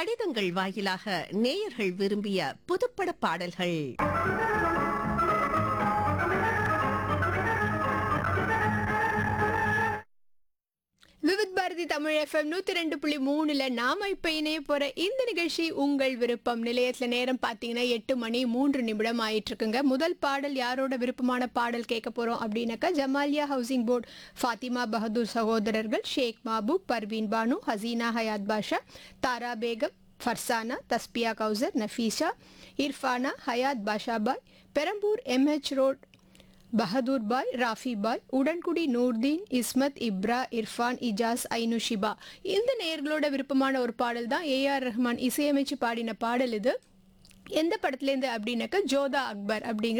கடிதங்கள் வாயிலாக நேயர்கள் விரும்பிய புதுப்பட பாடல்கள் விவித் பாரதி தமிழ் எஃப்எம் நூத்தி ரெண்டு புள்ளி மூணுல நாம இப்ப இணைய போற இந்த நிகழ்ச்சி உங்கள் விருப்பம் நிலையத்துல நேரம் பாத்தீங்கன்னா எட்டு மணி மூன்று நிமிடம் ஆயிட்டு இருக்குங்க முதல் பாடல் யாரோட விருப்பமான பாடல் கேட்க போறோம் அப்படின்னாக்கா ஜமாலியா ஹவுசிங் போர்டு ஃபாத்திமா பகதூர் சகோதரர்கள் ஷேக் மாபூப் பர்வீன் பானு ஹசீனா ஹயாத் பாஷா தாரா பேகம் ஃபர்சானா தஸ்பியா கௌசர் நஃபீஷா இர்ஃபானா ஹயாத் பாஷாபாய் பெரம்பூர் எம்ஹெச் ரோட் பஹதூர் பாய் ராஃபி பாய் உடன்குடி நூர்தீன் இஸ்மத் இப்ரா இர்ஃபான் இஜாஸ் ஐனுஷிபா இந்த நேயர்களோட விருப்பமான ஒரு பாடல் தான் ஏஆர் ரஹ்மான் இசையமைச்சு பாடின பாடல் இது எந்த படத்துலேருந்து அப்படின்னாக்கா ஜோதா அக்பர் அப்படிங்கிற